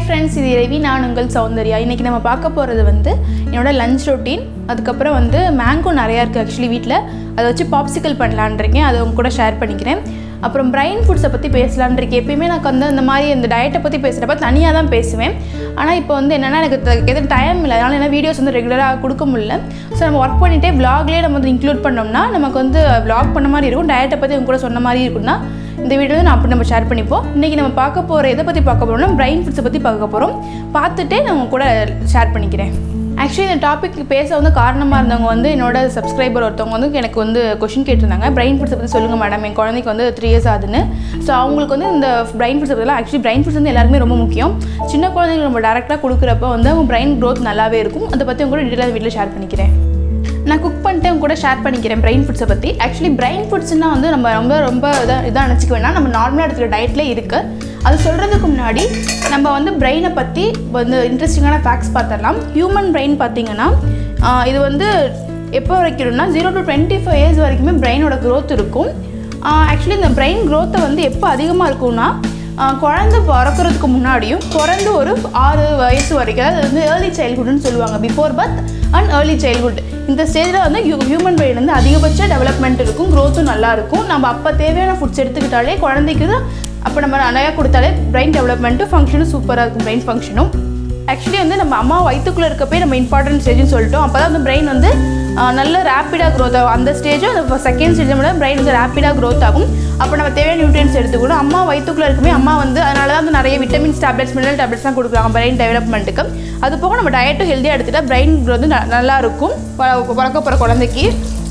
friends இது ரவி நான் உங்கள் சௌந்தர்யா இன்றைக்கி நம்ம பார்க்க போகிறது வந்து என்னோட லஞ்ச் ரொட்டீன் அதுக்கப்புறம் வந்து மேங்கோ நிறையா இருக்குது ஆக்சுவலி வீட்டில் அதை வச்சு பாப்சிக்கல் பண்ணலான் இருக்கேன் அதை உங்க கூட ஷேர் பண்ணிக்கிறேன் அப்புறம் பிரைன் ஃபுட்ஸை பற்றி பேசலான் இருக்கேன் எப்பயுமே நான் வந்து இந்த மாதிரி இந்த டயட்டை பற்றி பேசுகிறப்ப தனியாக தான் பேசுவேன் ஆனால் இப்போ வந்து என்னென்னா எனக்கு த- எதுவும் டைம் இல்லை அதனால் என்ன வீடியோஸ் வந்து ரெகுலராக கொடுக்க முடியல ஸோ நம்ம ஒர்க் பண்ணிகிட்டே vlogலேயே நம்ம வந்து இன்க்ளூட் பண்ணோம்னா நமக்கு வந்து vlog பண்ண மாதிரி இருக்கும் டயட்டை பற்றி உங்க கூட சொன்ன மாதிரி இருக்கும்னா இந்த வீடியோ நான் அப்படி நம்ம ஷேர் பண்ணிப்போம் இன்றைக்கி நம்ம பார்க்க போகிற எதை பற்றி பார்க்க போகிறோம்னா பிரைன் ஃபுட்ஸை பற்றி பார்க்க போகிறோம் பார்த்துட்டே நான் உங்க கூட ஷேர் பண்ணிக்கிறேன் ஆக்சுவலி இந்த டாபிக் பேச வந்து காரணமாக இருந்தவங்க வந்து என்னோட சப்ஸ்கிரைபர் ஒருத்தவங்க வந்து எனக்கு வந்து கொஷின் கேட்டிருந்தாங்க பிரைன் ஃபுட்ஸை பற்றி சொல்லுங்கள் மேடம் என் குழந்தைக்கு வந்து த்ரீ இயர்ஸ் ஆகுதுன்னு ஸோ அவங்களுக்கு வந்து இந்த பிரைன் ஃபுட்ஸ் பற்றிலாம் ஆக்சுவலி பிரைன் ஃபுட்ஸ் வந்து எல்லாருக்குமே ரொம்ப முக்கியம் சின்ன குழந்தைங்களுக்கு நம்ம டேரெக்டாக கொடுக்குறப்ப வந்து அவங்க பிரைன் growth நல்லாவே இருக்கும் அதை பற்றி உங்க கூட டீட்டெயிலாக வீட்டில் ஷேர் பண்ணிக்கிறேன் நான் குக் பண்ணிட்டு உங்க கூட ஷேர் பண்ணிக்கிறேன் பிரைன் ஃபுட்ஸை பற்றி ஆக்சுவலி பிரைன் ஃபுட்ஸ்னால் வந்து நம்ம ரொம்ப ரொம்ப இதாக இதாக நினச்சிக்க வேணாம் நம்ம நார்மலாக எடுத்துக்கிற டயட்லேயே இருக்குது அது சொல்கிறதுக்கு முன்னாடி நம்ம வந்து பிரெயினை பற்றி வந்து இன்ட்ரெஸ்டிங்கான ஃபேக்ட்ஸ் பார்த்துடலாம் ஹியூமன் பிரெயின் பார்த்தீங்கன்னா ஆஹ் இது வந்து எப்போ வரைக்கும்னா zero to twenty five years வரைக்குமே பிரெயினோட growth இருக்கும் ஆக்சுவலி இந்த பிரெயின் growth வந்து எப்போ அதிகமாக இருக்கும்னா ஆஹ் குழந்தை பிறக்கிறதுக்கு முன்னாடியும் பிறந்து ஒரு ஆறு வயசு வரைக்கும் அது வந்து ஏர்லி சைல்ட்ஹுட்னு சொல்லுவாங்க before birth and early childhood இந்த ஸ்டேஜில் வந்து ஹியூமன் பிரெயின் வந்து அதிகபட்ச டெவலப்மெண்ட் இருக்கும் க்ரோத்தும் நல்லா இருக்கும் நம்ம அப்போ தேவையான ஃபுட்ஸ் எடுத்துக்கிட்டாலே குழந்தைக்கு அப்போ நம்ம நிறையா கொடுத்தாலே பிரெயின் டெவலப்மெண்ட்டும் ஃபங்க்ஷனும் சூப்பராக இருக்கும் பிரெயின் ஃபங்க்ஷனும் ஆக்சுவலி வந்து நம்ம அம்மா வயிற்றுக்குள்ளே இருக்கப்பே நம்ம இம்பார்ட்டன்ட் ஸ்டேஜ்னு சொல்லிட்டோம் அப்போ தான் அந்த பிரெயின் வந்து ஆஹ், நல்ல ரேப்பிடாக க்ரோத் ஆகும் அந்த ஸ்டேஜும் அந்த செகண்ட் ஸ்டேஜ் விட பிரெயின் வந்து ரேப்பிடாக க்ரோத் ஆகும் அப்போ நம்ம தேவையான நியூட்ரியன்ஸ் எடுத்துக்கணும் அம்மா வயிற்றுக்குள்ளே இருக்குமே அம்மா வந்து அதனால தான் வந்து நிறைய விட்டமின்ஸ் டேப்லெட்ஸ் மினரல் டேப்லெட்ஸ் தான் கொடுக்குறாங்க பிரெயின் டெவலப்மெண்ட்டுக்கு அது போக நம்ம டயட்டும் ஹெல்த்தியாக எடுத்துட்டா பிரெயின் வந்து ந- நல்லா இருக்கும் பிற- பிறக்க போகிற குழந்தைக்கு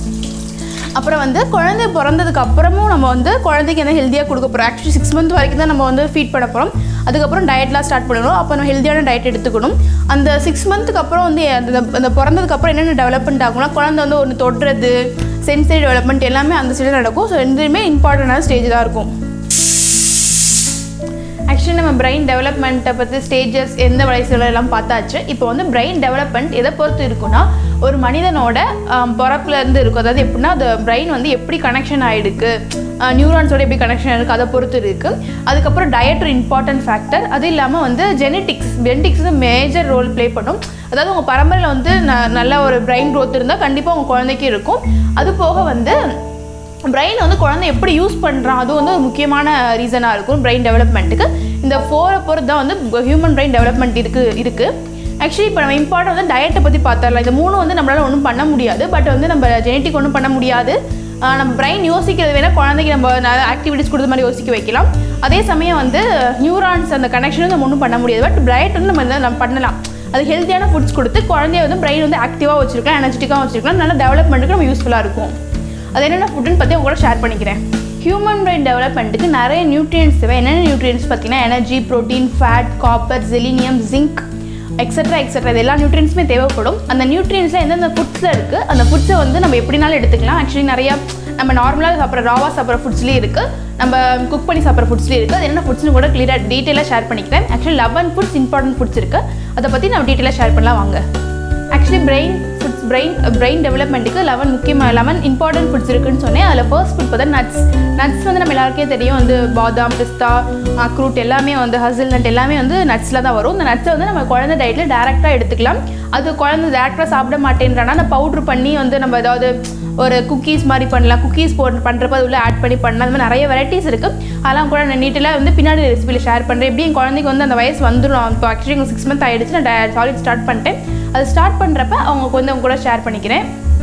அப்புறம் வந்து குழந்தை பிறந்ததுக்கு அப்புறமும் நம்ம வந்து குழந்தைக்கு என்ன ஹெல்த்தியாக கொடுக்க போகிறோம் ஆக்சுவலி சிக்ஸ் மந்த் வரைக்கும் தான் நம்ம வந்து ஃபீட் பண்ண போகிறோம் அதுக்கப்புறம் டயட்லாம் ஸ்டார்ட் பண்ணணும் அப்போ நம்ம ஹெல்த்தியான டயட் எடுத்துக்கணும் அந்த சிக்ஸ் மந்த்துக்கு அப்புறம் வந்து அந்த அந்த பிறந்ததுக்கு அப்புறம் என்னென்ன டெவலப்மெண்ட் ஆகும்னா குழந்தை வந்து ஒன்று தொடுறது சென்சரி டெவலப்மெண்ட் எல்லாமே அந்த ஸ்டேஜில் நடக்கும் ஸோ ரெண்டுமே இம்பார்ட்டண்டான ஸ்டேஜ் தான் இருக்கும் ஆக்சுவலி நம்ம பிரெயின் டெவலப்மெண்ட்டை பற்றி ஸ்டேஜஸ் எந்த வயசுல எல்லாம் பார்த்தாச்சு இப்போ வந்து பிரெயின் டெவலப்மெண்ட் எதை பொறுத்து இருக்குன்னா ஒரு மனிதனோட ஆம், பிறப்புலேருந்து இருக்கும் அதாவது எப்படின்னா அந்த பிரெயின் வந்து எப்படி கனெக்ஷன் ஆகிடுக்கு நியூரான்ஸோட எப்படி கனெக்ஷன் ஆகிருக்கு அதை பொறுத்து இருக்குது அதுக்கப்புறம் டயட் ஒரு இம்பார்ட்டன்ட் ஃபேக்டர் அது இல்லாமல் வந்து ஜெனட்டிக்ஸ் ஜெனட்டிக்ஸ் வந்து மேஜர் ரோல் ப்ளே பண்ணும் அதாவது உங்கள் பரம்பரையில் வந்து ந- நல்ல ஒரு பிரெயின் growth இருந்தால் கண்டிப்பாக உங்கள் குழந்தைக்கு இருக்கும் அது போக வந்து பிரெயின் வந்து குழந்தை எப்படி யூஸ் பண்ணுறான் அது வந்து ஒரு முக்கியமான ரீசனாக இருக்கும் பிரெயின் டெவலப்மெண்ட்டுக்கு இந்த ஃபோரை பொறுத்து தான் வந்து ஹியூமன் பிரெயின் டெவலப்மெண்ட் இருக்குது இருக்குது ஆக்சுவலி இப்போ நம்ம இம்பார்ட்டன் வந்து டயட்டை பற்றி பார்த்தரலாம் இந்த மூணு வந்து நம்மளால் ஒன்றும் பண்ண முடியாது பட் வந்து நம்ம ஜெனட்டிக் ஒன்றும் பண்ண முடியாது ஆஹ் நம்ம பிரெயின் யோசிக்கிறது வேணால் குழந்தைக்கு நம்ம நிறைய ஆக்டிவிட்டிஸ் கொடுத்த மாதிரி யோசிக்க வைக்கலாம் அதே சமயம் வந்து நியூரான்ஸ் அந்த கனெக்ஷனும் நம்ம ஒன்றும் பண்ண முடியாது பட் டயட் வந்து நம்ம என்ன- நம்ம பண்ணலாம் அது ஹெல்த்தியான ஃபுட்ஸ் கொடுத்து குழந்தைய வந்து பிரெயின் வந்து ஆக்டிவாக வச்சிருக்கலாம் எனர்ஜெட்டிக்காக வச்சிருக்கலாம் நல்ல டெவலப்மெண்ட்டுக்கு நம்ம யூஸ்ஃபுல்லாக இருக்கும் அது என்னென்ன ஃபுட்டுன்னு பற்றி உங்களோட ஷேர் பண்ணிக்கிறேன் ஹியூமன் பிரெயின் டெவலப்மெண்ட்டுக்கு நிறைய நியூட்ரியன்ஸ் தேவை என்னென்ன நியூட்ரியன்ஸ் பார்த்தீங்கன்னா energy protein fat copper selenium zinc extra extra இது எல்லா நியூட்ரியன்ஸுமே தேவைப்படும் அந்த நியூட்ரியன்ஸில் எந்தெந்த ஃபுட்ஸில் இருக்குது அந்த ஃபுட்ஸை வந்து நம்ம எப்படினாலும் எடுத்துக்கலாம் ஆக்சுவலி நிறையா நம்ம நார்மலாக சாப்பிட்ற ராவாக சாப்பிட்ற ஃபுட்ஸ்லேயும் இருக்குது நம்ம குக் பண்ணி சாப்பிட்ற ஃபுட்ஸ்லேயும் இருக்குது அது என்ன ஃபுட்ஸ்னு கூட கிளியராக டீட்டெயிலாக ஷேர் பண்ணிக்கிறேன் actually eleven foods important foods இருக்குது அதை பற்றி நம்ம டீட்டெயிலாக ஷேர் பண்ணலாம் வாங்க actually brain foods brain brain டெவலப்மெண்ட்டுக்கு லெவன் முக்கியமாக லெவன் இம்பார்ட்டன்ட் ஃபுட்ஸ் இருக்குன்னு சொன்னேன் அதில் ஃபர்ஸ்ட் ஃபுட் பார்த்தா நட்ஸ் நட்ஸ் வந்து நம்ம எல்லாருக்கே தெரியும் வந்து பாதாம் பிஸ்தா அக்ரூட் எல்லாமே வந்து ஹசில் நட் எல்லாமே வந்து நட்ஸில் தான் வரும் இந்த நட்ஸை வந்து நம்ம குழந்தை டயட்டில் டேரெக்டாக எடுத்துக்கலாம் அது குழந்தை டேரெக்டாக சாப்பிட மாட்டேன்றானா அந்த பவுட்ரு பண்ணி வந்து நம்ம ஏதாவது ஒரு குக்கீஸ் மாதிரி பண்ணலாம் குக்கீஸ் போட்டு பண்ணுறப்ப அது உள்ள ஆட் பண்ணி பண்ணலாம் அது மாதிரி நிறைய வெரைட்டிஸ் இருக்குது அதெல்லாம் கூட நான் நீட்டெல்லாம் வந்து பின்னாடி ரெசிபியில் ஷேர் பண்ணுறேன் எப்படி என் குழந்தைக்கு வந்து அந்த வயசு வந்துடும் இப்போ ஆக்சுவலி எங்களுக்கு சிக்ஸ் மந்த் ஆகிடுச்சு நான் சாலிட் ஸ்டார்ட் பண்ணிட்டேன் அது ஸ்டார்ட் பண்ணுறப்ப அவங்க வந்து அவங்க கூட ஷேர் பண்ணிக்கிறேன்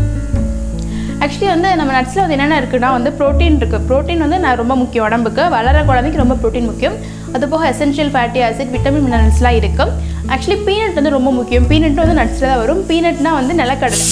ஆக்சுவலி வந்து நம்ம நட்ஸில் வந்து என்னென்ன இருக்குன்னா வந்து ப்ரோட்டீன் இருக்குது ப்ரோட்டீன் வந்து நான் ரொம்ப முக்கியம் உடம்புக்கு வளர குழந்தைக்கு ரொம்ப ப்ரோட்டீன் முக்கியம் அது போக எசென்ஷியல் ஃபேட்டி ஆசிட் விட்டமின் மினரல்ஸ்லாம் இருக்குது ஆக்சுவலி பீனட் வந்து ரொம்ப முக்கியம் பீனட் வந்து நட்ஸில் தான் வரும் பீனட்னா வந்து நிலக்கடலை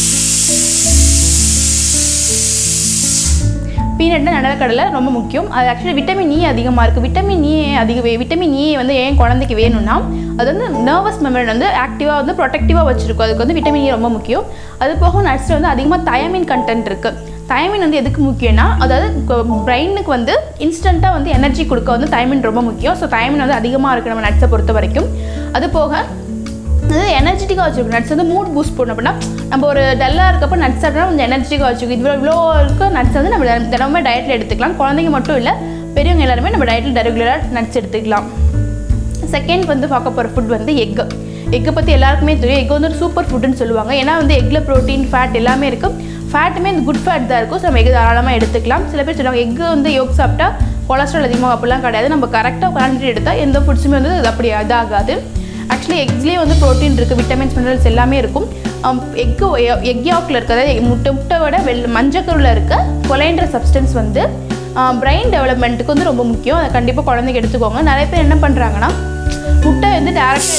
பீனட்னா நிலக்கடலை ரொம்ப முக்கியம் அது ஆக்சுவலி விட்டமின் இ அதிகமாக இருக்குது விட்டமின் இ அதிக வே விட்டமின் இ வந்து ஏன் குழந்தைக்கு வேணும்னா அது வந்து நர்வஸ் மெமரி வந்து ஆக்டிவாக வந்து ப்ரொடெக்டிவாக வச்சுருக்கும் அதுக்கு வந்து விட்டமின் இ ரொம்ப முக்கியம் அது போக நட்ஸில் வந்து அதிகமாக தயமின் கண்டென்ட் இருக்குது தயமின் வந்து எதுக்கு முக்கியம்னா அதாவது பிரெயினுக்கு வந்து இன்ஸ்டண்ட்டாக வந்து எனர்ஜி கொடுக்க வந்து தயமின் ரொம்ப முக்கியம் ஸோ தயமின் வந்து அதிகமாக இருக்குது நம்ம நட்ஸை பொறுத்த வரைக்கும் அது போக அது எனர்ஜெட்டிக்காக வச்சுருக்கும் நட்ஸ் வந்து மூட் பூஸ்ட் பண்ணணும் அப்படின்னா நம்ம ஒரு டல்லாக இருக்கப்போ நட்ஸ் சாப்பிட்டா கொஞ்சம் எனர்ஜெட்டிக்காக வச்சுக்கும் இவ்வளோ இவ்வளோ இருக்க நட்ஸ் வந்து நம்ம தினமுமே டயட்டில் எடுத்துக்கலாம் குழந்தைங்க மட்டும் இல்லை பெரியவங்க எல்லாருமே நம்ம டயட்டில் ரெகுலராக நட்ஸ் எடுத்துக்கலாம் செகண்ட் வந்து பார்க்க போகிற ஃபுட் வந்து எக்கு எக்கை பற்றி எல்லாருக்குமே தெரியும் எக் வந்து ஒரு சூப்பர் ஃபுட்டுன்னு சொல்லுவாங்க ஏன்னா வந்து எக்கில் ப்ரோட்டீன் ஃபேட் எல்லாமே இருக்குது ஃபேட்டுமே இந்த குட் ஃபேட் தான் இருக்கும் ஸோ நம்ம எக் தாராளமாக எடுத்துக்கலாம் சில பேர் சொல்லுவாங்க எக்கு வந்து யோக் சாப்பிட்டா கொலஸ்ட்ரால் அதிகமாக அப்படிலாம் கிடையாது நம்ம கரெக்டாக குவான்டிட்டி எடுத்தால் எந்த ஃபுட்ஸுமே வந்து அது அப்படி இதாகாது ஆக்சுவலி எக்ஸ்லேயே வந்து ப்ரோட்டீன் இருக்குது விட்டமின்ஸ் மினரல்ஸ் எல்லாமே இருக்கும் எக்கு எக் யாக்கில் இருக்கிற முட்டை முட்டையோட வெள் மஞ்சக்கருவில் இருக்க கொலைன்ற சப்ஸ்டன்ஸ் வந்து பிரெயின் டெவலப்மெண்ட்டுக்கு வந்து ரொம்ப முக்கியம் அதை கண்டிப்பாக குழந்தைங்க எடுத்துக்கோங்க நிறைய பேர் என்ன பண்ணுறாங்கன்னா முட்டை வந்து டேரெக்டாக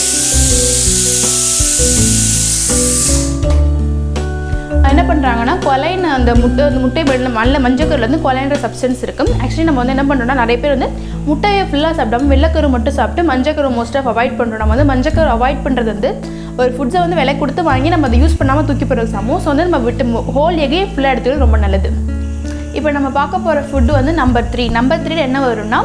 என்ன பண்ணுறாங்கன்னா கொலைன்னு அந்த முட்டை அந்த முட்டை வெள்ள மல்ல மஞ்சக்கருல வந்து கொலைன்ற சப்ஸ்டன்ஸ் இருக்கும் ஆக்சுவலி நம்ம வந்து என்ன பண்ணுறோம்னா நிறைய பேர் வந்து முட்டையை ஃபுல்லாக சாப்பிடாம வெள்ளக்கரு மட்டும் சாப்பிட்டு மஞ்சக்கரு மோஸ்ட் ஆஃப் அவாய்ட் பண்ணுறோம் நம்ம வந்து மஞ்சக்கரு அவாய்ட் பண்ணுறது வந்து ஒரு ஃபுட்ஸை வந்து விலை கொடுத்து வாங்கி நம்ம அதை யூஸ் பண்ணாமல் தூக்கி போடுறது சமம் ஸோ வந்து நம்ம விட்டு ஹோல் எகையும் ஃபுல்லாக எடுத்துக்கிறது ரொம்ப நல்லது இப்போ நம்ம பார்க்க போகிற ஃபுட்டு வந்து நம்பர் த்ரீ நம்பர் த்ரீ என்ன வரும்னா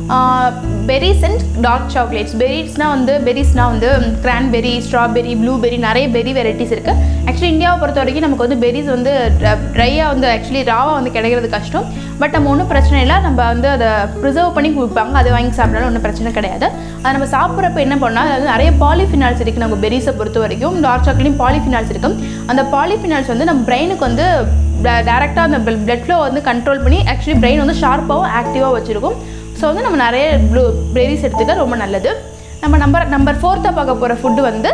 பெரிஸ் அண்ட் டார்க் சாக்லேட்ஸ் பெரிஸ்னால் வந்து பெரிஸ்னால் வந்து கிரான்பெரி ஸ்ட்ராபெரி ப்ளூபெரி நிறைய பெரி வெரைட்டிஸ் இருக்குது ஆக்சுவலி இந்தியாவை பொறுத்த வரைக்கும் நமக்கு வந்து பெரிஸ் வந்து ட்ரையாக வந்து ஆக்சுவலி ராவாக வந்து கிடைக்கிறது கஷ்டம் பட் நம்ம ஒன்றும் பிரச்சனை இல்லை நம்ம வந்து அதை ப்ரிசர்வ் பண்ணி கொடுப்பாங்க அதை வாங்கி சாப்பிட்டாலும் ஒன்றும் பிரச்சனை கிடையாது அதை நம்ம சாப்பிட்றப்ப என்ன பண்ணால் அதாவது நிறைய பாலிஃபினால்ஸ் இருக்குது நம்ம பெரிஸை பொறுத்த வரைக்கும் டார்க் சாக்லேட்லையும் பாலிஃபினால்ஸ் இருக்கும் அந்த பாலிஃபினால்ஸ் வந்து நம்ம பிரெயினுக்கு வந்து டேரெக்டாக அந்த பிளட் ஃப்ளோ வந்து கண்ட்ரோல் பண்ணி ஆக்சுவலி பிரெயின் வந்து ஷார்ப்பாகவும் ஆக்டிவாக வச்சுருக்கும் ஸோ வந்து நம்ம நிறைய ப்ளூ பெரிஸ் எடுத்துக்க ரொம்ப நல்லது நம்ம நம்பர் நம்பர் ஃபோர்த்தாக பார்க்க போகிற ஃபுட்டு வந்து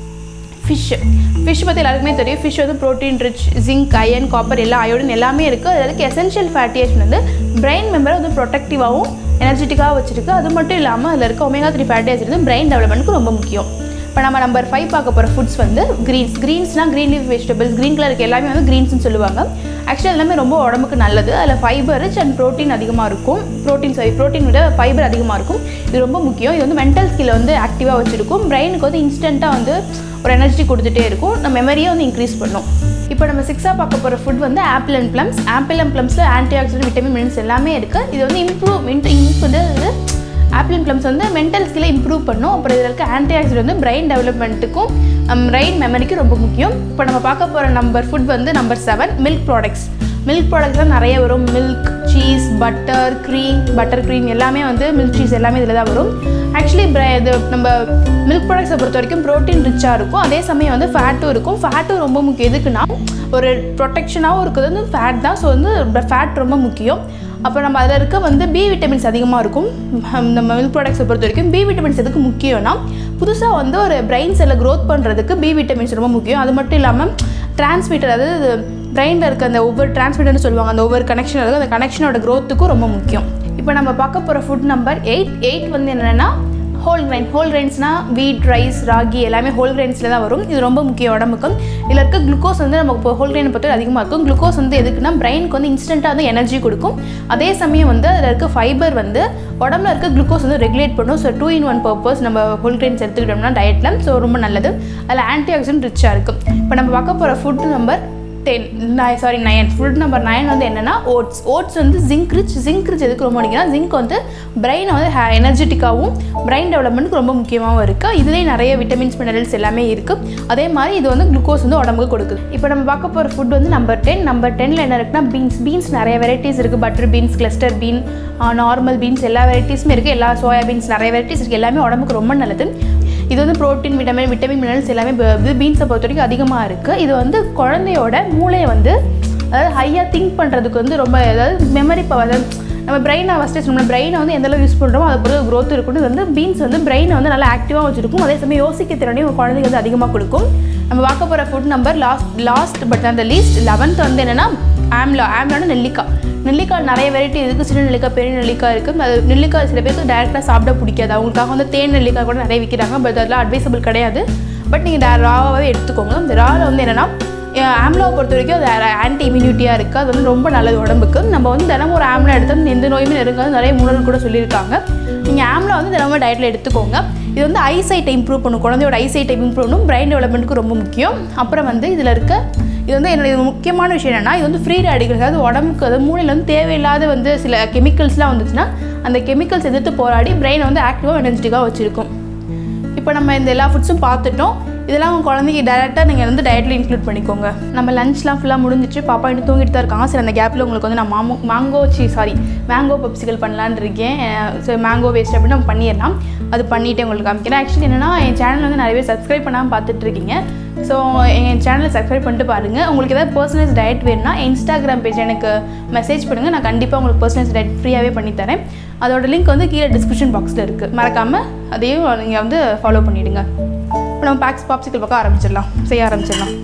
ஃபிஷ்ஷு ஃபிஷ் பற்றி எல்லாருக்குமே தெரியும் ஃபிஷ் வந்து protein rich zinc iron copper எல்லா அயோடின் எல்லாமே இருக்குது அதில் இருக்க எசென்ஷியல் ஃபேட்டி ஆசிட் வந்து பிரெயின் மெம்பரை வந்து ப்ரொடெக்டிவாகவும் எனர்ஜெட்டிக்காக வச்சிருக்கு அது மட்டும் இல்லாமல் அதில் இருக்க ஒமேகா த்ரீ ஃபேட்டி ஆசிட் வந்து பிரெயின் டெவலப்மெண்ட்டுக்கு ரொம்ப முக்கியம் இப்போ நம்ம நம்பர் ஃபைவ் பார்க்க போகிற ஃபுட்ஸ் வந்து க்ரீன்ஸ் க்ரீன்ஸ்னால் green leaf vegetables green colour இருக்க எல்லாமே வந்து க்ரீன்ஸ்னு சொல்லுவாங்க ஆக்சுவலி எல்லாமே ரொம்ப உடம்புக்கு நல்லது அதில் ஃபைபர் ரிச் அண்ட் ப்ரோட்டீன் அதிகமாக இருக்கும் ப்ரோட்டீன் சாரி ப்ரோட்டீன் விட ஃபைபர் அதிகமாக இருக்கும் இது ரொம்ப முக்கியம் இது வந்து மென்டல் ஸ்கில்லை வந்து ஆக்டிவாக வச்சுருக்கும் பிரெயினுக்கு வந்து இன்ஸ்டண்ட்டாக வந்து ஒரு எனர்ஜி கொடுத்துட்டே இருக்கும் நம்ம மெமரியை வந்து இன்க்ரீஸ் பண்ணும் இப்போ நம்ம சிக்ஸாக பார்க்க போகிற ஃபுட் வந்து apple and plums apple and ப்ளம்ஸில் ஆன்டி ஆக்சிடென்ட் விட்டமின் மினரல்ஸ் எல்லாமே இருக்குது இது வந்து இம்ப்ரூவ் இம்ப் வந்து ஆப்பிள் அண்ட் ப்ளம்ஸ் வந்து மென்டல் ஸ்கில்லை இம்ப்ரூவ் பண்ணும் அப்புறம் இதில் இருக்க ஆன்டி ஆக்சிடென்ட் வந்து பிரெயின் டெவலப்மெண்ட்டுக்கும் பிரெயின் மெமரிக்கும் ரொம்ப முக்கியம் இப்போ நம்ம பார்க்க போகிற நம்பர் ஃபுட் வந்து number seven milk products milk products தான் நிறைய வரும் milk cheese butter cream butter cream எல்லாமே வந்து மில்க் சீஸ் எல்லாமே இதில் தான் வரும் ஆக்சுவலி இது நம்ம மில்க் ப்ராடக்ட்ஸை பொறுத்த வரைக்கும் ப்ரோட்டீன் ரிச்சாக இருக்கும் அதே சமயம் வந்து ஃபேட்டும் இருக்கும் ஃபேட்டும் ரொம்ப முக்கியம் எதுக்குன்னா ஒரு ப்ரொடெக்ஷனாகவும் இருக்கிறது வந்து ஃபேட் தான் ஸோ வந்து ஃபேட் ரொம்ப முக்கியம் அப்போ நம்ம அதில் இருக்க வந்து பி விட்டமின்ஸ் அதிகமாக இருக்கும் நம்ம மில்க் ப்ராடக்ட்ஸை பொறுத்த வரைக்கும் பி விட்டமின்ஸ் எதுக்கு முக்கியம்னா புதுசாக வந்து ஒரு பிரெயின் செல்லை க்ரோத் பண்ணுறதுக்கு பி விட்டமின்ஸ் ரொம்ப முக்கியம் அது மட்டும் இல்லாமல் டிரான்ஸ்மிட்டர் அதாவது பிரெயினில் இருக்க அந்த ஒவ்வொரு டிரான்ஸ்மிட்டர்னு சொல்லுவாங்க அந்த ஒவ்வொரு கனெக்ஷன் இருக்குது அந்த கனெக்ஷனோட க்ரோத்துக்கும் ரொம்ப முக்கியம் இப்போ நம்ம பார்க்க போகிற ஃபுட் நம்பர் எயிட் எயிட் வந்து என்னென்னா ஹோல் கிரைன் ஹோல் கிரைன்ஸ்னால் வீட் ரைஸ் ராகி எல்லாமே ஹோல் கிரைன்ஸில் தான் வரும் இது ரொம்ப முக்கியம் உடம்புக்கு இதில் இருக்க குளுக்கோஸ் வந்து நமக்கு இப்போ ஹோல் கிரைனை பொறுத்த அதிகமாக இருக்கும் குளுக்கோஸ் வந்து எதுக்குன்னா பிரெயினுக்கு வந்து இன்ஸ்டண்ட்டாக வந்து எனர்ஜி கொடுக்கும் அதே சமயம் வந்து அதில் இருக்க ஃபைபர் வந்து உடம்புல இருக்க குளுக்கோஸ் வந்து ரெகுலேட் பண்ணும் so two in one purpose நம்ம ஹோல் கிரைன்ஸ் எடுத்துக்கிட்டோம்னா டயட்டில் ஸோ ரொம்ப நல்லது அதில் ஆன்டி ஆக்சிடென்ட் ரிச்சாக இருக்கும் இப்போ நம்ம பார்க்க போகிற ஃபுட் நம்பர் டென் நை sorry nine food number nine வந்து என்னென்னா ஓட்ஸ் ஓட்ஸ் வந்து ஜிங்க் ரிச் ஜிங்க் ரிச் எதுக்கு ரொம்ப முக்கியம்னா ஜிங்க் வந்து பிரெயினை வந்து எனர்ஜெட்டிக்காகவும் பிரெயின் டெவலப்மெண்ட்டுக்கு ரொம்ப முக்கியமாகவும் இருக்குது இதுலேயே நிறைய விட்டமின்ஸ் மினரல்ஸ் எல்லாமே இருக்குது அதே மாதிரி இது வந்து குளுக்கோஸ் வந்து உடம்புக்கு கொடுக்குது இப்போ நம்ம பார்க்க போகிற ஃபுட் வந்து நம்பர் டென் நம்பர் டெனில் என்ன இருக்குன்னா பீன்ஸ் பீன்ஸ் நிறைய வெரைட்டிஸ் இருக்குது butter beans cluster bean normal beans எல்லா வெரைட்டிஸுமே இருக்குது எல்லா சோயா பீன்ஸ் நிறைய வெரைட்டிஸ் இருக்குது எல்லாமே உடம்புக்கு ரொம்ப நல்லது இது வந்து ப்ரோட்டீன் விட்டமின் விட்டமின் மினரல்ஸ் எல்லாமே இது பீன்ஸை பொறுத்த வரைக்கும் அதிகமாக இருக்குது இது வந்து குழந்தையோட மூளையை வந்து அதாவது ஹையாக திங்க் பண்ணுறதுக்கு வந்து ரொம்ப அதாவது மெமரி பவர் நம்ம பிரெயினை ஃபஸ்ட்டு நம்ம பிரெயினை வந்து எந்த அளவு யூஸ் பண்ணுறோமோ அது பொறுத்து க்ரோத் இருக்கும் இது வந்து பீன்ஸ் வந்து பிரெயினை வந்து நல்லா ஆக்டிவாக வச்சுருக்கும் அதே சமயம் யோசிக்க திறனையும் உங்கள் குழந்தைக்கு வந்து அதிகமாக கொடுக்கும் நம்ம பார்க்க போகிற food number last last but அந்த லீஸ்ட் லெவன்த் வந்து என்னென்னா ஆம்லா ஆம்லான நெல்லிக்காய் நெல்லிக்காய் நிறைய வெரைட்டி இருக்குது சின்ன நெல்லிக்காய் பெரிய நெல்லிக்காய் இருக்குது அது நெல்லிக்காய் சில பேருக்கு டேரெக்டாக சாப்பிட பிடிக்காது அவங்களுக்காக வந்து தேன் நெல்லிக்காய் கூட நிறைய விற்கிறாங்க பட் அதெல்லாம் அட்வைசபிள் கிடையாது பட் நீங்கள் ராவாகவே எடுத்துக்கோங்க இந்த ராவில் வந்து என்னென்னா ஆம்லாவை பொறுத்த வரைக்கும் அது ஆன்டி இம்யூனிட்டியாக இருக்குது அது வந்து ரொம்ப நல்லது உடம்புக்கு நம்ம வந்து தினமும் ஒரு ஆம்லா எடுத்தால் எந்த நோயுமே நெருங்காது நிறைய முன்னோர்கள் கூட சொல்லியிருக்காங்க நீங்கள் ஆம்லா வந்து தினமும் டயட்டில் எடுத்துக்கோங்க இது வந்து ஐசைட்டை இம்ப்ரூவ் பண்ணும் குழந்தையோட ஐசைட்டை இம்ப்ரூவ் பண்ணும் பிரெயின் டெவலப்மெண்ட்டுக்கு ரொம்ப முக்கியம் அப்புறம் வந்து இதில் இருக்க இது வந்து என்னுடைய முக்கியமான விஷயம் என்னென்னா இது வந்து ஃப்ரீ ரேடிகல்ஸ் அதாவது உடம்புக்கு அது மூளையில் வந்து தேவையில்லாத வந்து சில கெமிக்கல்ஸ்லாம் வந்துச்சுன்னா அந்த கெமிக்கல்ஸ் எதிர்த்து போராடி பிரெயினை வந்து ஆக்டிவாக எனர்ஜெட்டிக்காக வச்சுருக்கும் இப்போ நம்ம இந்த எல்லா ஃபுட்ஸும் பார்த்துட்டோம் இதெல்லாம் உங்கள் குழந்தைக்கு டேரெக்டாக நீங்கள் வந்து டயட்டில் இன்க்ளூட் பண்ணிக்கோங்க நம்ம லஞ்ச்லாம் ஃபுல்லாக முடிஞ்சிச்சு பாப்பா இன்னும் தூங்கிட்டு தான் இருக்காங்க சரி அந்த கேப்பில் உங்களுக்கு வந்து நான் மாமோ மேங்கோ சி சாரி மேங்கோ பப்சிக்கல் பண்ணலான்னு இருக்கேன் ஸோ மேங்கோ வேஸ்ட் அப்படின்னு நம்ம பண்ணிடலாம் அது பண்ணிவிட்டு உங்களுக்கு காமிக்கிறேன் ஆக்சுவலி என்னென்னா என் சேனல் வந்து நிறைய பேர் சப்ஸ்கிரைப் பண்ணாமல் பார்த்துட்டு இருக்கீங்க ஸோ என் சேனலை சப்ஸ்கிரைப் பண்ணிட்டு பாருங்கள் உங்களுக்கு ஏதாவது பர்சனலைஸ் டயட் வேணும்னா இன்ஸ்டாகிராம் பேஜ் எனக்கு மெசேஜ் பண்ணுங்கள் நான் கண்டிப்பாக உங்களுக்கு பர்சனலைஸ் டயட் ஃப்ரீயாகவே பண்ணித்தரேன் அதோட லிங்க் வந்து கீழே டிஸ்கிரிப்ஷன் பாக்ஸில் இருக்குது மறக்காமல் அதையும் நீங்கள் வந்து ஃபாலோ பண்ணிவிடுங்க இப்போ நம்ம பேக்ஸ் பாப்சிக்கல் பக்கம் ஆரம்பிச்சிடலாம் செய்ய ஆரம்பிச்சிடலாம்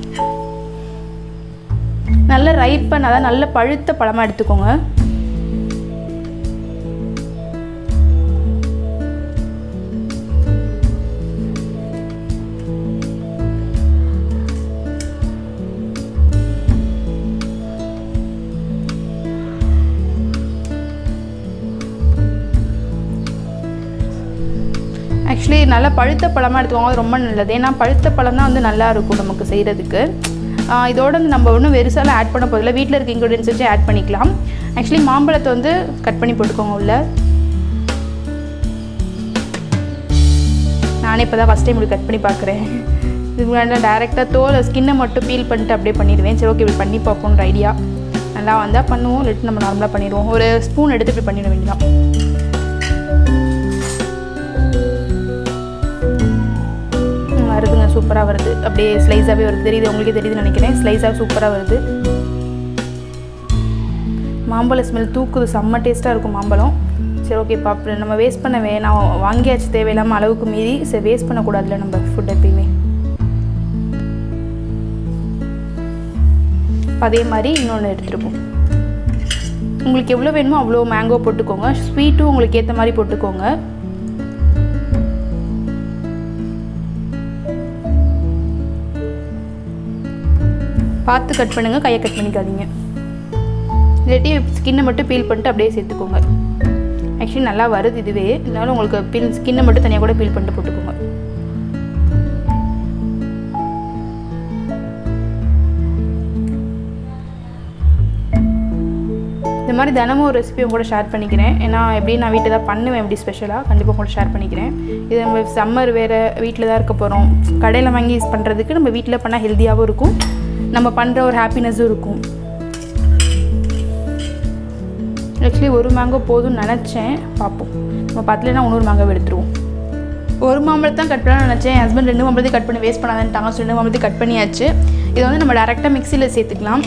நல்ல ரைப்பன் அதாவது நல்ல பழுத்த பழமாக எடுத்துக்கோங்க ஆக்சுவலி நல்லா பழுத்த பழமாக எடுத்துக்கோங்க அது ரொம்ப நல்லது ஏன்னா பழுத்த பழம் தான் வந்து நல்லா இருக்கும் நமக்கு செய்கிறதுக்கு இதோட வந்து நம்ம ஒன்றும் வெறுசாலாம் ஆட் பண்ண போதில்லை வீட்டில் இருக்க இன்க்ரீடியன்ஸ் வச்சு ஆட் பண்ணிக்கலாம் ஆக்சுவலி மாம்பழத்தை வந்து கட் பண்ணி போட்டுக்கோங்க உள்ள நானே இப்போ தான் ஃபஸ்ட் டைம் இப்படி கட் பண்ணி பார்க்குறேன் இது முன்னாடி டேரெக்டாக தோலை ஸ்கின்னை மட்டும் பீல் பண்ணிட்டு அப்படியே பண்ணிடுவேன் சரி ஓகே இப்படி பண்ணி பார்ப்போன்ற ஐடியா நல்லா வந்தால் பண்ணுவோம் இல்லாட்டி நம்ம நார்மலாக பண்ணிடுவோம் ஒரு ஸ்பூன் எடுத்து இப்படி பண்ணிட வேண்டியதான் வருதுங்க சூப்பராக வருது அப்படியே ஸ்லைஸாகவே வருது தெரியுது உங்களுக்கே தெரியுதுன்னு நினைக்கிறேன் ஸ்லைஸாக சூப்பராக வருது மாம்பழ ஸ்மெல் தூக்குது செம்ம டேஸ்ட்டாக இருக்கும் மாம்பழம் சரி ஓகே பாப்பு நம்ம வேஸ்ட் பண்ண வேணாம் வாங்கியாச்சு தேவையில்லாமல் அளவுக்கு மீறி சரி வேஸ்ட் பண்ணக்கூடாதுல்ல நம்ம ஃபுட் எப்பயுமே அதே மாதிரி இன்னொன்று எடுத்துருப்போம் உங்களுக்கு எவ்வளோ வேணுமோ அவ்வளோ மேங்கோ போட்டுக்கோங்க ஸ்வீட்டும் உங்களுக்கு ஏற்ற மாதிரி போட்டுக்கோங்க பார்த்து கட் பண்ணுங்கள் கையை கட் பண்ணிக்காதீங்க இல்லாட்டி ஸ்கின்னை மட்டும் பீல் பண்ணிட்டு அப்படியே சேர்த்துக்கோங்க ஆக்சுவலி நல்லா வருது இதுவே இருந்தாலும் உங்களுக்கு பீல் ஸ்கின்னை மட்டும் தனியாக கூட பீல் பண்ணிட்டு போட்டுக்கோங்க இந்த மாதிரி தினமும் ஒரு ரெசிபி கூட ஷேர் பண்ணிக்கிறேன் ஏன்னா எப்படி நான் வீட்டில் தான் பண்ணுவேன் எப்படி ஸ்பெஷலாக கண்டிப்பாக கூட ஷேர் பண்ணிக்கிறேன் இது நம்ம சம்மர் வேறு வீட்டில் தான் இருக்க போகிறோம் கடையில் வாங்கி யூஸ் பண்ணுறதுக்கு நம்ம வீட்டில் பண்ணால் ஹெல்த்தியாகவும் இருக்கும் நம்ம பண்ணுற ஒரு ஹாப்பினஸும் இருக்கும் ஆக்சுவலி ஒரு மேங்கோ போதும்னு நினச்சேன் பார்ப்போம் நம்ம பத்தலைன்னா இன்னொரு மேங்கோ எடுத்துருவோம் ஒரு மாம்பழத்தை தான் கட் பண்ணலாம்னு நினச்சேன் என் ஹஸ்பண்ட் ரெண்டு மாம்பழத்தையும் கட் பண்ணி வேஸ்ட் பண்ணாதான்ட்டாங்க ஸோ ரெண்டு மாம்பழத்தையும் கட் பண்ணியாச்சு இதை வந்து நம்ம டேரெக்டாக மிக்சியில் சேர்த்துக்கலாம்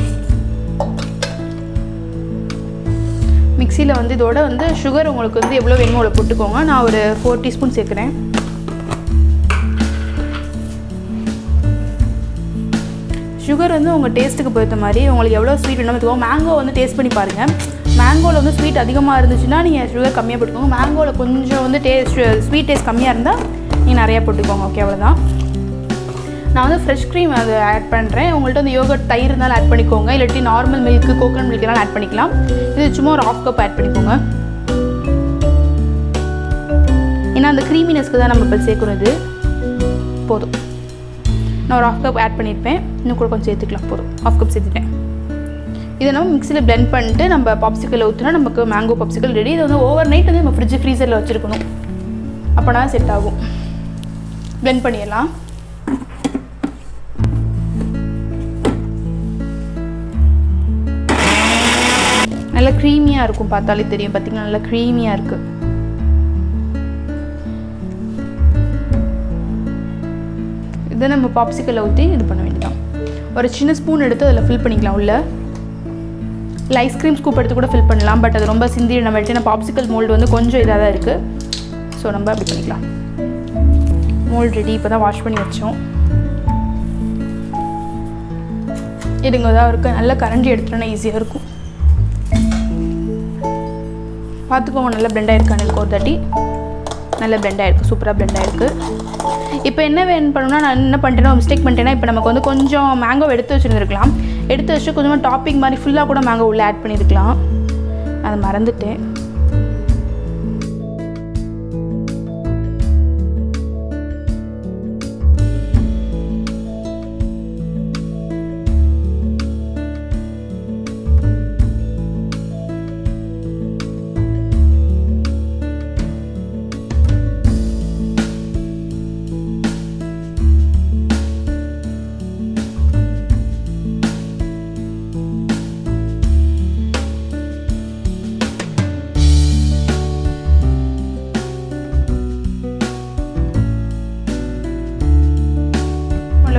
மிக்சியில் வந்து இதோட வந்து சுகர் உங்களுக்கு வந்து எவ்வளோ வேணுமோ அவ்வளோ போட்டுக்கோங்க நான் ஒரு ஃபோர் டீஸ்பூன் சேர்க்குறேன் சுகர் வந்து உங்கள் டேஸ்ட்டுக்கு பொறுத்த மாதிரி உங்களுக்கு எவ்வளோ ஸ்வீட் வேணுமோ எடுத்துக்கோங்க மேங்கோ வந்து டேஸ்ட் பண்ணி பாருங்கள் மேங்கோவில் வந்து ஸ்வீட் அதிகமாக இருந்துச்சுன்னா நீங்கள் சுகர் கம்மியாக போட்டுக்கோங்க மேங்கோவில் கொஞ்சம் வந்து டேஸ்ட் ஸ்வீட் டேஸ்ட் கம்மியாக இருந்தால் நீங்கள் நிறையா போட்டுக்கோங்க ஓகே அவ்வளோதான் நான் வந்து ஃப்ரெஷ் க்ரீம் அது ஆட் பண்ணுறேன் உங்கள்கிட்ட வந்து யோகட் தயிர் இருந்தாலும் ஆட் பண்ணிக்கோங்க இல்லாட்டி நார்மல் மில்க்கு கோகனட் மில்க் எல்லாம் ஆட் பண்ணிக்கலாம் இது சும்மா ஒரு ஆஃப் கப் ஆட் பண்ணிக்கோங்க ஏன்னா அந்த க்ரீமினஸ்க்கு தான் நம்ம இப்போ சேர்க்கணும் இது போதும் நான் ஒரு ஆஃப் கப் ஆட் பண்ணியிருப்பேன் இன்னும் கூட கொஞ்சம் சேர்த்துக்கலாம் போதும் ஆஃப் கப் சேர்த்துட்டேன் இதை நம்ம மிக்சியில் பிளெண்ட் பண்ணிட்டு நம்ம பாப்சிக்கல் ஊற்றினா நமக்கு மேங்கோ பாப்சிக்கல் ரெடி இதை வந்து ஓவர் நைட் வந்து நம்ம ஃப்ரிட்ஜ் ஃப்ரீசரில் வச்சுருக்கணும் அப்போனா செட் ஆகும் பிளெண்ட் பண்ணிடலாம் நல்லா க்ரீமியாக இருக்கும் பார்த்தாலே தெரியும் பார்த்தீங்கன்னா நல்லா க்ரீமியாக இருக்குது இதை நம்ம பாப்சிக்கலில் ஊற்றி இது பண்ண வேண்டியதான் ஒரு சின்ன ஸ்பூன் எடுத்து அதில் ஃபில் பண்ணிக்கலாம் உள்ள இல்லை ஐஸ்கிரீம் ஸ்கூப் எடுத்து கூட ஃபில் பண்ணலாம் பட் அது ரொம்ப சிந்தி நம்ம எடுத்து பாப்சிக்கல் மோல்டு வந்து கொஞ்சம் இதாக தான் இருக்குது ஸோ நம்ம அப்படி பண்ணிக்கலாம் மோல்டு ரெடி இப்போ தான் வாஷ் பண்ணி வச்சோம் இதுங்க தான் இருக்குது நல்ல கரண்டி எடுத்துட்டோன்னா ஈஸியாக இருக்கும் பார்த்துக்கோங்க நல்லா பிளெண்ட் ஆகிருக்கான்னு எனக்கு ஒரு தாட்டி நல்லா பிளெண்ட் ஆகிருக்கு சூப்பராக பிளெண்ட் ஆகிருக்கு இப்போ என்ன வேணும் பண்ணணும்னா நான் என்ன பண்ணிட்டேன்னா மிஸ்டேக் பண்ணிட்டேன்னா இப்போ நமக்கு வந்து கொஞ்சம் மேங்கோ எடுத்து வச்சுருந்துருக்கலாம் எடுத்து வச்சு கொஞ்சமாக டாப்பிங் மாதிரி ஃபுல்லாக கூட மேங்கோ உள்ளே ஆட் பண்ணியிருக்கலாம் அதை மறந்துட்டேன்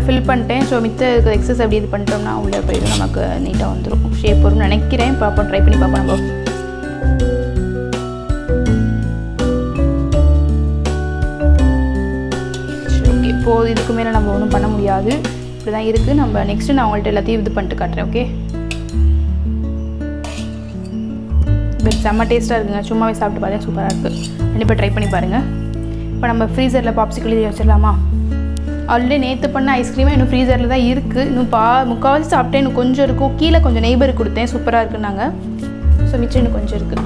ஃபில் பண்ணிட்டேன் ஸோ மித்த இருக்கிற எக்ஸஸ் அப்படி இது பண்ணிட்டோம்னா உள்ளே போயிடும் நமக்கு நீட்டாக வந்துடும் ஷேப் வரும்னு நினைக்கிறேன் பார்ப்போம் ட்ரை பண்ணி பார்ப்போம் நம்ம சரி ஓகே இப்போது இதுக்கு மேலே நம்ம ஒன்றும் பண்ண முடியாது இப்படி தான் இருக்குது நம்ம நெக்ஸ்ட்டு நான் உங்கள்கிட்ட எல்லாத்தையும் இது பண்ணிட்டு காட்டுறேன் ஓகே பட் செம்ம டேஸ்ட்டாக இருக்குங்க சும்மாவே சாப்பிட்டு பாருங்க சூப்பராக இருக்குது கண்டிப்பாக ட்ரை பண்ணி பாருங்கள் இப்போ நம்ம ஃப்ரீசரில் பாப்சிக்கல் இது வச்சிடலாமா ஆல்ரெடி நேற்று பண்ண ஐஸ்கிரீமே இன்னும் ஃப்ரீசரில் தான் இருக்குது இன்னும் பா முக்கால்வாசி சாப்பிட்டேன் இன்னும் கொஞ்சம் இருக்கும் கீழே கொஞ்சம் நெய்பர் கொடுத்தேன் சூப்பராக இருக்குன்னாங்க ஸோ மிச்சம் இன்னும் கொஞ்சம் இருக்குது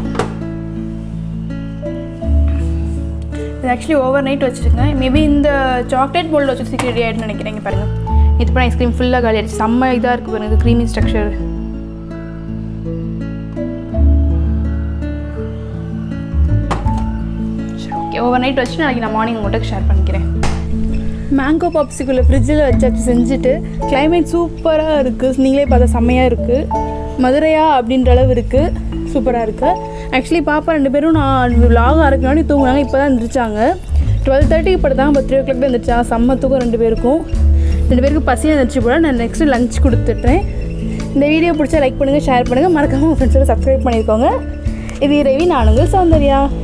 இது ஆக்சுவலி ஓவர் நைட் வச்சுருக்கேன் மேபி இந்த சாக்லேட் போல்ட் வச்சு சீக்கிரம் ரெடி ஆகிடுன்னு நினைக்கிறேன் இங்க பாருங்க இது பண்ண ஐஸ்கிரீம் ஃபுல்லாக காலி ஆயிடுச்சு செம்ம இதாக இருக்குது பாருங்க creamy structure okay overnight வச்சு நாளைக்கு நான் மார்னிங் உங்கள்கிட்ட ஷேர் பண்ணிக்கிறேன் மேங்கோ பாப்ஸிக்குள்ளே ஃப்ரிட்ஜில் வச்சாச்சு செஞ்சுட்டு கிளைமேட் சூப்பராக இருக்குது நீங்களே பார்த்தா செம்மையாக இருக்குது மதுரையா அப்படின்ற அளவு இருக்குது சூப்பராக இருக்குது ஆக்சுவலி பாப்பா ரெண்டு பேரும் நான் லாக் ஆறதுக்கு முன்னாடி தூங்குனாங்க இப்போ தான் எழுந்திரிச்சாங்க டுவெல் தேர்ட்டிக்கு படுத்தாங்க பத்து த்ரீ ஓ கிளாக் தான் எழுந்திரிச்சாங்க செம்ம தூக்கம் ரெண்டு பேருக்கும் ரெண்டு பேருக்கு பசியாக எழுந்திரிச்சு போல நான் நெக்ஸ்ட்டு லஞ்ச் கொடுத்துட்றேன் இந்த வீடியோ பிடிச்சா லைக் பண்ணுங்கள் ஷேர் பண்ணுங்கள் மறக்காமல் உங்கள் ஃப்ரெண்ட்ஸோட சப்ஸ்கிரைப் பண்ணியிருக்கோங்க இது இரவி நான் உங்கள் சௌந்தர்யா